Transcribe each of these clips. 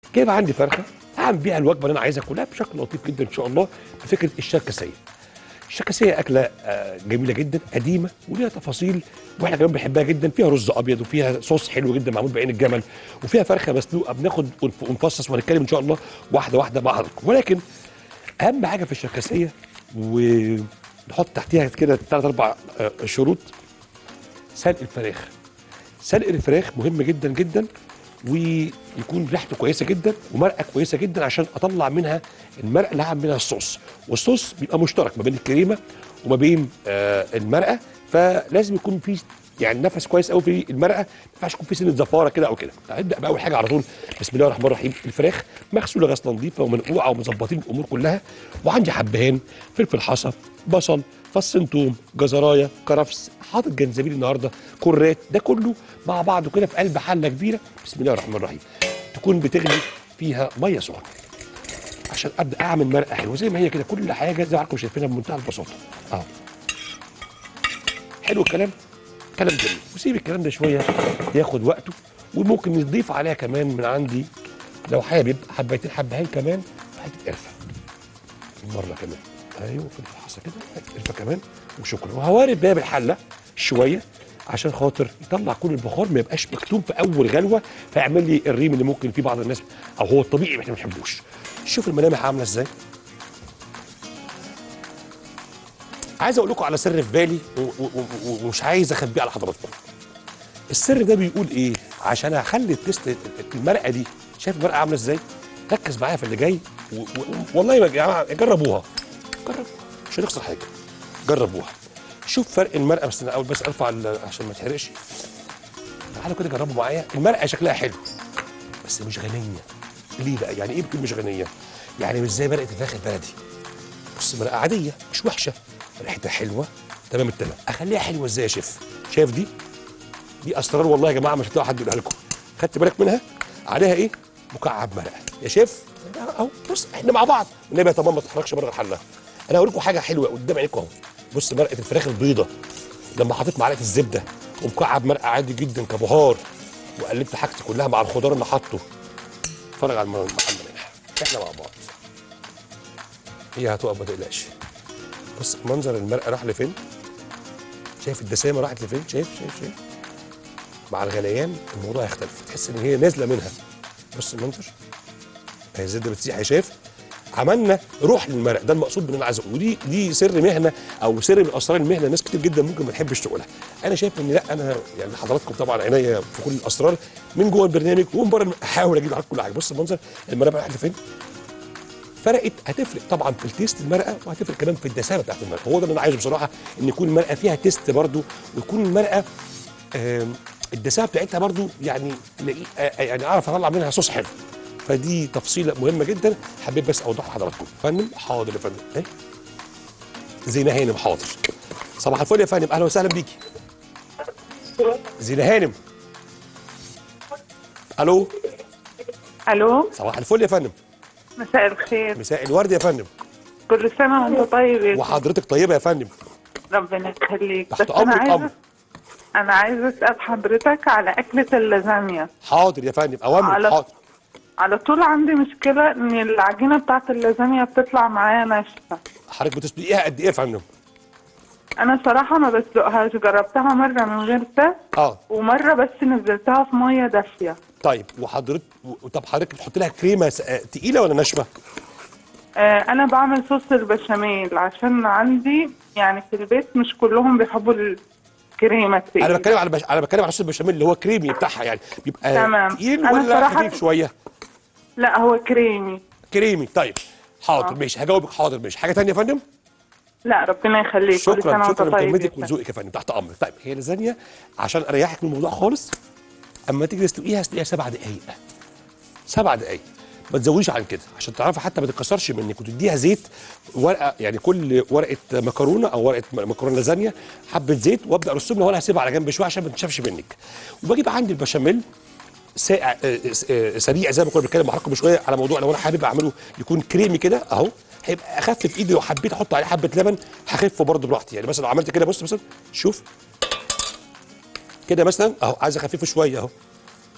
جايب عندي فرخه هعمل بيها الوجبه اللي انا عايزها كلها بشكل لطيف جدا ان شاء الله بفكره الشركسيه الشركسيه اكله آه، جميله جدا قديمه وليها تفاصيل واحنا كمان بنحبها جدا فيها رز ابيض وفيها صوص حلو جدا معمول بعين الجمل وفيها فرخه مسلوقه بناخد ونف- ونفصص وهنتكلم ان شاء الله واحده واحده مع حضراتكم ولكن اهم حاجه في الشركسيه ونحط تحتيها كده ثلاث اربع آه، شروط سلق الفراخ سلق الفراخ مهم جدا جدا ويكون ريحته كويسه جدا ومرقه كويسه جدا عشان اطلع منها المرقه اللي هعمل منها الصوص والصوص بيبقى مشترك ما بين الكريمه وما بين آه المرقه فلازم يكون في يعني نفس كويس قوي في المرقه ما ينفعش يكون في سنه زفاره كده او كده هنبدا باول حاجه على طول بسم الله الرحمن الرحيم الفراخ مغسوله غسله نظيفه ومنقوعه ومظبطين الامور كلها وعندي حبهان فلفل حصى بصل فص ثوم جزرايه كرفس حاطط جنزبيل النهارده كرات ده كله مع بعضه كده في قلب حله كبيره بسم الله الرحمن الرحيم تكون بتغلي فيها ميه سخنه عشان ابدا اعمل مرقه حلوه زي ما هي كده كل حاجه زي ما حضراتكم شايفينها بمنتهى البساطه اهو حلو الكلام كلام جميل وسيب الكلام ده شويه ياخد وقته وممكن نضيف عليها كمان من عندي لو حابب حبيتين حبهان كمان حته قرفه مره كمان ايوه في الفحصه كده قرفه كمان وشكرا وهوارب باب الحله شويه عشان خاطر يطلع كل البخار ما يبقاش مكتوم في اول غلوه فيعمل لي الريم اللي ممكن في بعض الناس او هو الطبيعي اللي احنا ما بنحبوش شوف الملامح عامله ازاي عايز اقول لكم على سر في بالي و- و- و- ومش عايز اخبيه على حضراتكم السر ده بيقول ايه عشان اخلي التست المرقه دي شايف المرقه عامله ازاي ركز معايا في اللي جاي و... و... والله يا جماعه جربوها جربوها مش هنخسر حاجه جربوها شوف فرق المرقه بس انا اول بس ارفع ال- عشان ما تحرقش تعالوا كده جربوا معايا المرقه شكلها حلو بس مش غنيه ليه بقى يعني ايه بتقول مش غنيه يعني مش زي مرقه الفراخ البلدي بص مرقه عاديه مش وحشه ريحتها حلوه تمام التمام اخليها حلوه ازاي يا شيف شايف دي دي اسرار والله يا جماعه مش هتلاقوا حد يقولها لكم خدت بالك منها عليها ايه مكعب مرقه يا شيف اهو بص احنا مع بعض والنبي يا تمام ما تتحركش بره الحله انا هقول لكم حاجه حلوه قدام عينيكم اهو بص مرقه الفراخ البيضه لما حطيت معلقه الزبده ومكعب مرقه عادي جدا كبهار وقلبت حاجتي كلها مع الخضار اللي حاطه اتفرج على الم- على الملامح احنا مع بعض هي هتقف ما تقلقش بص منظر المرقه راح لفين شايف الدسامه راحت لفين شايف شايف شايف مع الغليان الموضوع هيختلف تحس ان هي نازله منها بص المنظر هي الزبده بتسيح يا شايف عملنا روح للمرق ده المقصود من اللي عايز اقوله ودي دي سر مهنه او سر من اسرار المهنه ناس كتير جدا ممكن ما تحبش تقولها انا شايف ان لا انا يعني حضراتكم طبعا عينيا في كل الاسرار من جوه البرنامج ومن بره احاول اجيب على كل حاجه بص المنظر المرقه راحت لفين فرقت هتفرق طبعا في التيست المرقه وهتفرق كمان في الدسامه بتاعت المرقه هو ده اللي انا عايزه بصراحه ان يكون المرقه فيها تيست برضو ويكون المرقه آم، الدسامه بتاعتها برضو يعني تلاقي- آه، يعني اعرف اطلع منها صوص حلو فدي تفصيله مهمه جدا حبيت بس اوضحها لحضراتكم فندم حاضر يا فندم ايه زينه هانم حاضر صباح الفل يا فندم اهلا وسهلا بيكي زينه هانم الو الو صباح الفل يا فندم مساء الخير مساء الورد يا فندم كل سنه وانت طيب يا وحضرتك طيبه يا فندم ربنا يخليك تحت بس انا امرك امر عايزه انا عايزه اسال حضرتك على اكله اللازانيا حاضر يا فندم اوامرك على- حاضر على طول عندي مشكله ان العجينه بتاعت اللازانيا بتطلع معايا ناشفه حضرتك بتسلقيها قد ايه يا فندم انا صراحه ما بسلقهاش جربتها مره من غير ده اه ومره بس نزلتها في ميه دافيه طيب وحضرتك و- طب حضرتك بتحط لها كريمه س- آه، تقيله ولا ناشفه آه انا بعمل صوص البشاميل عشان عندي يعني في البيت مش كلهم بيحبوا الكريمه التقيلة. انا بتكلم على بش... انا بتكلم على صوص البشاميل اللي هو كريمي بتاعها يعني بيبقى تمام. تقيل أنا ولا صراحة- خفيف شويه لا هو كريمي كريمي طيب حاضر آه. ماشي هجاوبك حاضر ماشي حاجه تانية يا فندم لا ربنا يخليك كل شكرا سنه وانت شكرا طيب لكلمتك جدا. وذوقك يا فندم تحت امرك طيب هي لازانيا عشان اريحك من الموضوع خالص اما تيجي تسلقيها اسلقيها سبع دقائق سبع دقائق ما تزوديش عن كده عشان تعرفي حتى ما تتكسرش منك وتديها زيت ورقه يعني كل ورقه مكرونه او ورقه م- مكرونه لازانيا حبه زيت وابدا ارسم لها وانا هسيبها على جنب شويه عشان ما تنشفش منك وبجيب عندي البشاميل ساقع آه، آه، سريع زي ما كنا بنتكلم مع حضراتكم من شويه على موضوع لو انا حابب اعمله يكون كريمي كده اهو هيبقى اخف في ايدي لو حبيت احط عليه حبه لبن هخفه برضه براحتي يعني مثلا لو عملت كده بص مثلا شوف كده مثلا اهو عايز اخففه شويه اهو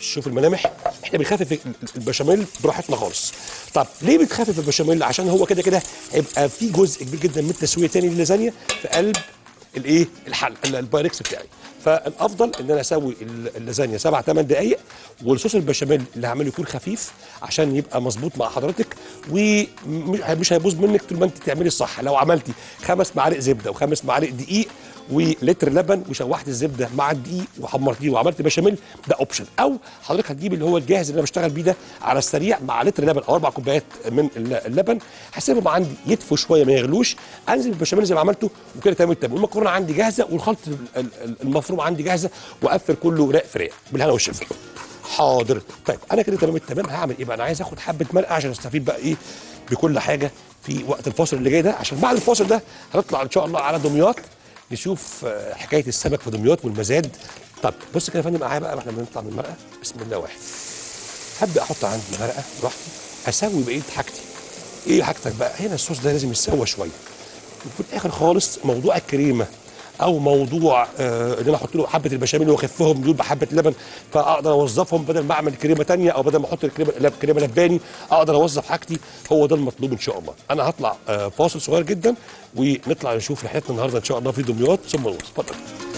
شوف الملامح احنا بنخفف ال- ال- البشاميل براحتنا خالص طب ليه بتخفف البشاميل عشان هو كده كده هيبقى في جزء كبير جدا من التسويه تاني للازانيا في قلب الايه الحل ال- البايركس بتاعي فالافضل ان انا اسوي ال- اللازانيا سبع ثمان دقائق والصوص البشاميل اللي هعمله يكون خفيف عشان يبقى مظبوط مع حضرتك ومش هيبوظ منك طول ما انت تعملي الصح لو عملتي خمس معالق زبده وخمس معالق دقيق ولتر لبن وشوحت الزبده مع الدقيق وحمرتيه وعملت بشاميل ده اوبشن او حضرتك هتجيب اللي هو الجاهز اللي انا بشتغل بيه ده على السريع مع لتر لبن او اربع كوبايات من الل- اللبن هسيبهم عندي يدفوا شويه ما يغلوش انزل بالبشاميل زي ما عملته وكده تمام التمام والمكرونه عندي جاهزه والخلط ال- ال- المفروم عندي جاهزه واقفل كله راق في راق بالهنا والشفا حاضر طيب انا كده تمام التمام هعمل ايه بقى انا عايز اخد حبه مرقه عشان استفيد بقى ايه بكل حاجه في وقت الفاصل اللي جاي ده عشان بعد الفاصل ده هنطلع ان شاء الله على دمياط نشوف آه، حكايه السمك في دمياط والمزاد طب بص كده يا فندم معايا بقى واحنا بنطلع من المرقه بسم الله واحد هبدا احط عندي مرقه براحتي اسوي بقيه حاجتي ايه حاجتك بقى هنا الصوص ده لازم يتسوى شويه وفي الاخر خالص موضوع الكريمه او موضوع آه ان انا احط له حبه البشاميل واخفهم دول بحبه اللبن فاقدر اوظفهم بدل ما اعمل كريمه تانية او بدل ما احط الكريمه لب- كريمه لباني اقدر اوظف حاجتي هو ده المطلوب ان شاء الله انا هطلع آه فاصل صغير جدا ونطلع نشوف رحلتنا النهارده ان شاء الله في دمياط ثم نوصل اتفضل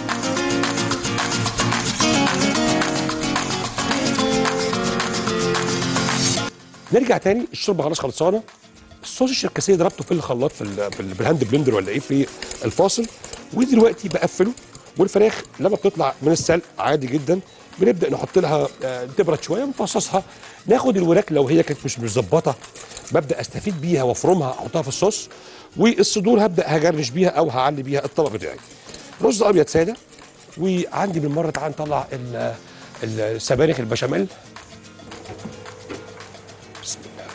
نرجع تاني الشوربه خلاص خلصانه الصوص الشركسيه ضربته في الخلاط في, ال- في ال- بالهاند بلندر ولا ايه في الفاصل ودلوقتي بقفله والفراخ لما بتطلع من السلق عادي جدا بنبدا نحط لها آه، تبرد شويه نفصصها ناخد الوراك لو هي كانت مش متظبطه ببدا استفيد بيها وافرمها احطها في الصوص والصدور هبدا هجرش بيها او هعلي بيها الطبق بتاعي رز ابيض ساده وعندي بالمره تعال نطلع ال- ال- السبانخ البشاميل بسم الله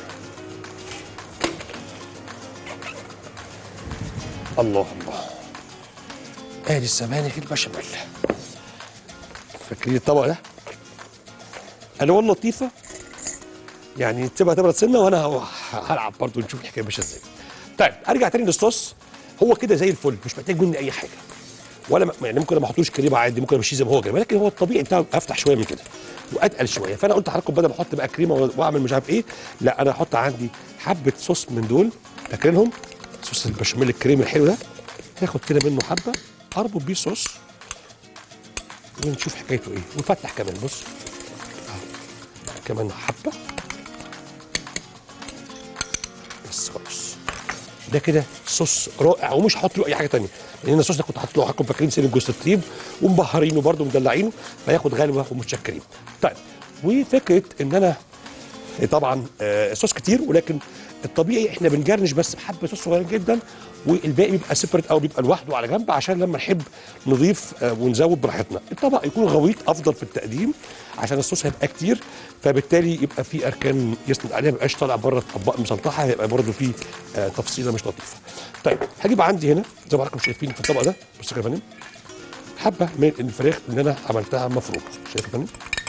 الله الله ادي السبانخ البشاميل فاكرين الطبق ده الوان لطيفه يعني تسيبها تبرد سنه وانا ه- هلعب برضه نشوف الحكايه ماشيه ازاي طيب ارجع تاني للصوص هو كده زي الفل مش محتاج مني اي حاجه ولا م- يعني ممكن ما احطوش كريمه عادي ممكن امشيه زي ما هو كده ولكن هو الطبيعي بتاعه يبقى افتح شويه من كده واتقل شويه فانا قلت لحضراتكم بدل ما احط بقى كريمه واعمل مش عارف ايه لا انا احط عندي حبه صوص من دول فاكرينهم صوص البشاميل الكريمي الحلو ده هاخد كده منه حبه اربط بيه صوص ونشوف حكايته ايه ونفتح كمان بص أهو. كمان حبه بس خلاص ده كده صوص رائع ومش هحط له اي حاجه تانية لان الصوص ده كنت حاطط له حضراتكم فاكرين سن جوز الطيب ومبهرينه برده ومدلعينه فياخد غلوه ومتشكرين طيب وفكره ان انا طبعا آه، صوص كتير ولكن الطبيعي احنا بنجرنش بس بحبه صوص صغيرين جدا والباقي بيبقى سيبريت او بيبقى لوحده على جنب عشان لما نحب نضيف آه، ونزود براحتنا الطبق يكون غويط افضل في التقديم عشان الصوص هيبقى كتير فبالتالي يبقى في اركان يسند عليها ما يبقاش طالع بره اطباق مسلطحه هيبقى برده في آه، تفصيله مش لطيفه طيب هجيب عندي هنا زي ما حضراتكم شايفين في الطبق ده بصوا كده يا فندم حبه من الفراخ اللي انا عملتها مفرومه شايف يا فندم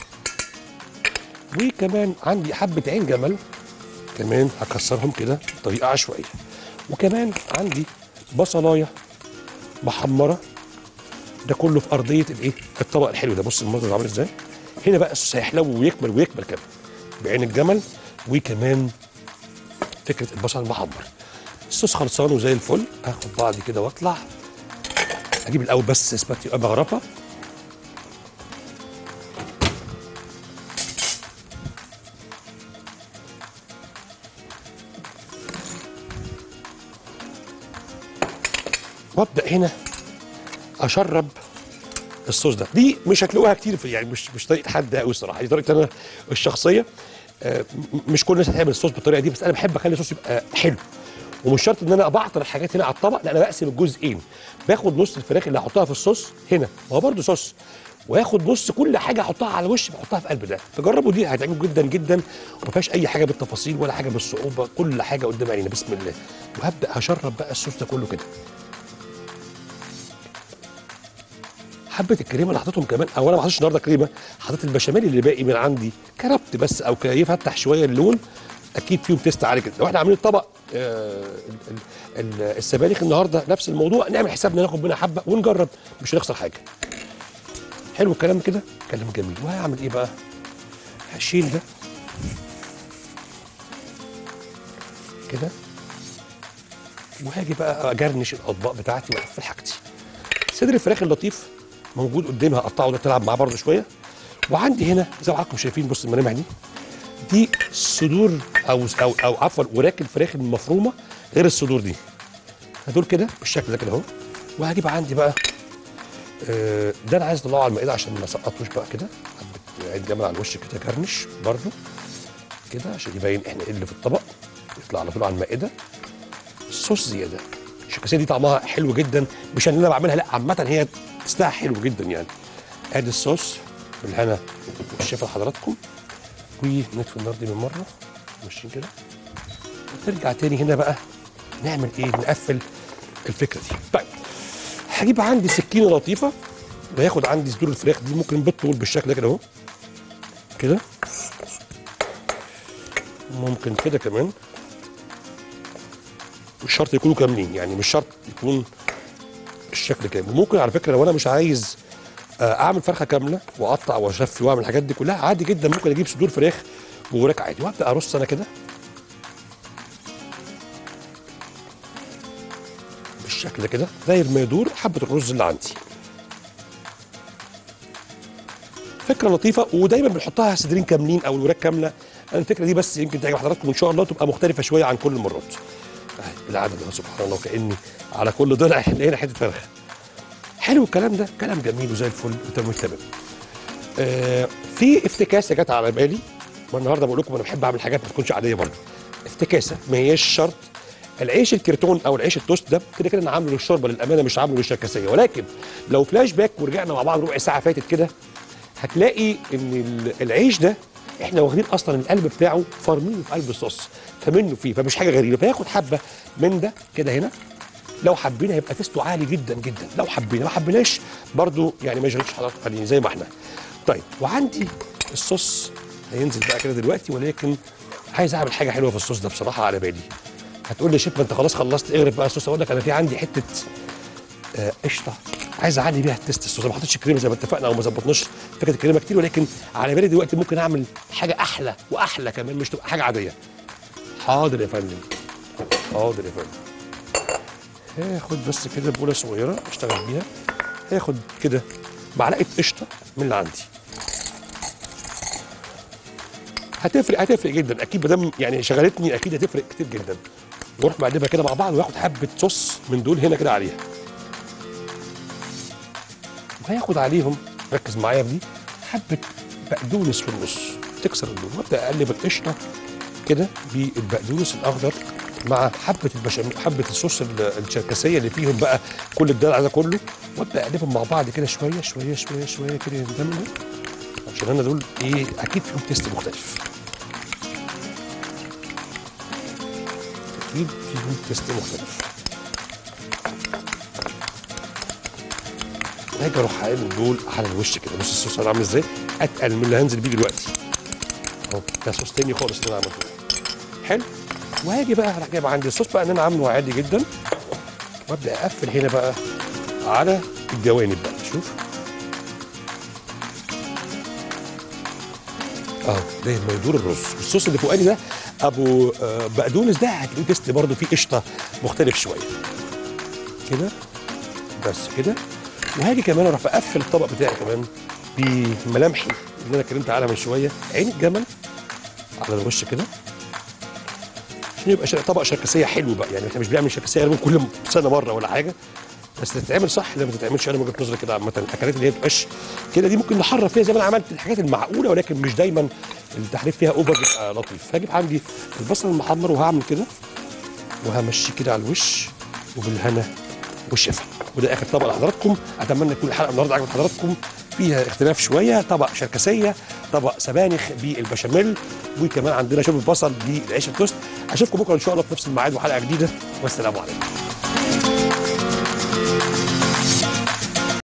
وكمان عندي حبه عين جمل كمان هكسرهم كده بطريقه عشوائيه وكمان عندي بصلايه محمره ده كله في ارضيه الايه الطبق الحلو ده بص المنظر عامل ازاي هنا بقى الصوص هيحلو ويكمل ويكمل كمان بعين الجمل وكمان فكره البصل المحمر الصوص خلصان وزي الفل هاخد بعضي كده واطلع اجيب الاول بس اسباتي يبقى مغرفه وابدا هنا اشرب الصوص ده دي مش هتلاقوها كتير في يعني مش مش طريقه حد قوي الصراحه دي طريقتي انا الشخصيه آه، م- مش كل الناس هتعمل الصوص بالطريقه دي بس انا بحب اخلي الصوص يبقى حلو ومش شرط ان انا بعطر الحاجات هنا على الطبق لا انا بقسم الجزئين باخد نص الفراخ اللي هحطها في الصوص هنا ما هو برده صوص واخد نص كل حاجه احطها على الوش بحطها في قلب ده فجربوا دي هتعجبكم جدا جدا وما فيهاش اي حاجه بالتفاصيل ولا حاجه بالصعوبه كل حاجه قدام عينينا بسم الله وهبدا هشرب بقى الصوص ده كله كده حبه الكريمه اللي حطيتهم كمان او انا ما حطيتش النهارده كريمه حطيت البشاميل اللي باقي من عندي كربت بس او كده يفتح شويه اللون اكيد فيهم تيست عالي جدا لو احنا عاملين الطبق آه ال- ال- ال- السبانخ النهارده نفس الموضوع نعمل حسابنا ناخد منها حبه ونجرب مش هنخسر حاجه حلو الكلام كده كلام جميل وهعمل ايه بقى هشيل ده كده وهاجي بقى اجرنش الاطباق بتاعتي واقفل حاجتي صدر الفراخ اللطيف موجود قدامي هقطعه ده تلعب معاه برده شويه وعندي هنا زي ما حضراتكم شايفين بص الملامح دي دي صدور او او او عفوا وراك الفراخ المفرومه غير الصدور دي هدول كده بالشكل ده كده اهو وهجيب عندي بقى آه، ده انا عايز اطلعه على المائده عشان ما اسقطوش بقى كده حبه عيد جمل على الوش كده كرنش برده كده عشان يبين احنا ايه اللي في الطبق يطلع على طول على المائده صوص زياده الشكاسيه دي طعمها حلو جدا مش ان انا بعملها لا عامه هي تستاهل حلو جدا يعني ادي الصوص بالهنا والشفا لحضراتكم ونطفي النار دي من مره ماشيين كده ونرجع تاني هنا بقى نعمل ايه نقفل الفكره دي طيب هجيب عندي سكينه لطيفه وهاخد عندي صدور الفراخ دي ممكن بالطول بالشكل ده كده اهو كده ممكن كده كمان مش شرط يكونوا كاملين يعني مش شرط يكون الشكل كامل ممكن على فكره لو انا مش عايز آه، اعمل فرخه كامله واقطع واشفي واعمل الحاجات دي كلها عادي جدا ممكن اجيب صدور فراخ ووراك عادي وابدا ارص انا كده بالشكل ده كده داير ما يدور حبه الرز اللي عندي فكره لطيفه ودايما بنحطها صدرين كاملين او الوراك كامله انا الفكره دي بس يمكن تعجب حضراتكم ان شاء الله تبقى مختلفه شويه عن كل المرات أهي بالعدد اهو سبحان الله كاني على كل ضلع لقينا حته فرخه حلو الكلام ده كلام جميل وزي الفل وتمام تمام آه في افتكاسه جت على بالي والنهارده بقول لكم انا بحب اعمل حاجات ما تكونش عاديه برضه افتكاسه ما هياش شرط العيش الكرتون او العيش التوست ده كده كده انا عامله للشوربه للامانه مش عامله للشركسيه ولكن لو فلاش باك ورجعنا مع بعض ربع ساعه فاتت كده هتلاقي ان ال- العيش ده احنا واخدين اصلا القلب بتاعه فارمينه في قلب الصوص فمنه فيه فمش حاجه غريبه فياخد حبه من ده كده هنا لو حبينا هيبقى تيستو عالي جدا جدا لو حبينا ما حبيناش برضو يعني ما يشغلش حضرتك عليه زي ما احنا طيب وعندي الصوص هينزل بقى كده دلوقتي ولكن عايز اعمل حاجه حلوه في الصوص ده بصراحه على بالي هتقول لي يا شيف ما انت خلاص خلصت اغرب بقى الصوص اقول لك انا في عندي حته آه، قشطه عايز اعلي بيها التست الصوص ما حطيتش كريمه زي ما اتفقنا او ما ظبطناش فكره الكريمه كتير ولكن على بالي دلوقتي ممكن اعمل حاجه احلى واحلى كمان مش تبقى حاجه عاديه حاضر يا فندم حاضر يا فندم هاخد بس كده بوله صغيره اشتغل بيها هاخد كده معلقه قشطه من اللي عندي هتفرق هتفرق جدا اكيد ما دام يعني شغلتني اكيد هتفرق كتير جدا واروح مقلبها كده مع بعض واخد حبه صوص من دول هنا كده عليها وهياخد عليهم ركز معايا في دي حبه بقدونس في النص تكسر اللون وابدا اقلب القشطه كده بالبقدونس الاخضر مع حبه البشاميل حبه الصوص ال- الشركسيه اللي فيهم بقى كل الدلع ده كله وابدا اقلبهم مع بعض كده شويه شويه شويه شويه كده يندمجوا عشان انا دول ايه اكيد فيهم تيست مختلف اكيد فيهم تيست مختلف هاجي اروح قايل دول على الوش كده بص الصوص انا عامل ازاي اتقل من اللي هنزل بيه دلوقتي اهو ده صوص تاني خالص اللي انا عملته حلو وهاجي بقى راح جايب عندي الصوص بقى ان انا عامله عادي جدا وابدا اقفل هنا بقى على الجوانب بقى شوف اه ده ما يدور الرز الصوص اللي فوقاني ده ابو آه، بقدونس ده هتلاقيه تيست برضه فيه قشطه مختلف شويه كده بس كده وهاجي كمان اروح بقفل الطبق بتاعي كمان بملامحي اللي انا اتكلمت عنها من شويه عين الجمل على الوش كده عشان يبقى شر- طبق شركسيه حلو بقى يعني احنا مش بنعمل شركسيه غالبا كل سنه مره ولا حاجه بس تتعمل صح لما تتعملش انا من وجهه نظري كده عامه الاكلات اللي هي بتبقاش كده دي ممكن نحرف فيها زي ما انا عملت الحاجات المعقوله ولكن مش دايما التحريف فيها اوفر بيبقى لطيف هجيب عندي البصل المحمر وهعمل كده وهمشيه كده على الوش وبالهنا والشفا وده اخر طبق لحضراتكم اتمنى تكون الحلقه النهارده عجبت حضراتكم فيها اختلاف شويه طبق شركسيه طبق سبانخ بالبشاميل وكمان عندنا شوربه بصل بالعيش التوست اشوفكم بكره ان شاء الله في نفس الميعاد وحلقه جديده والسلام عليكم